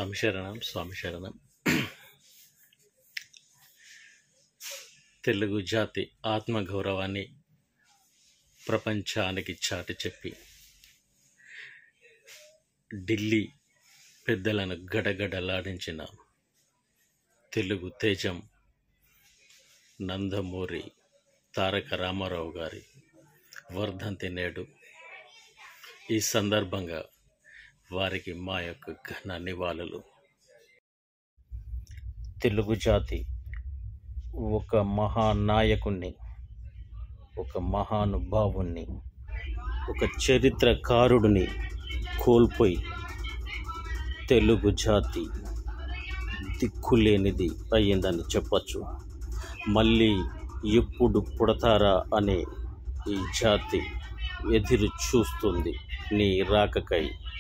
స్వామి శరణం స్వామి శరణం తెలుగు జాతి ఆత్మగౌరవాన్ని ప్రపంచానికి చాటి చెప్పి ఢిల్లీ పెద్దలను గడగడలాడించిన తెలుగు తేజం నందమూరి తారక రామారావు గారి వర్ధంతి నేడు ఈ సందర్భంగా వారికి మా యొక్క ఘన నివాళులు తెలుగు జాతి ఒక మహానాయకుణ్ణి ఒక మహానుభావుణ్ణి ఒక చరిత్రకారుడిని కోల్పోయి తెలుగు జాతి దిక్కులేనిది అయ్యిందని చెప్పచ్చు మళ్ళీ ఎప్పుడు పుడతారా అనే ఈ జాతి ఎదురు చూస్తుంది నీ రాకకై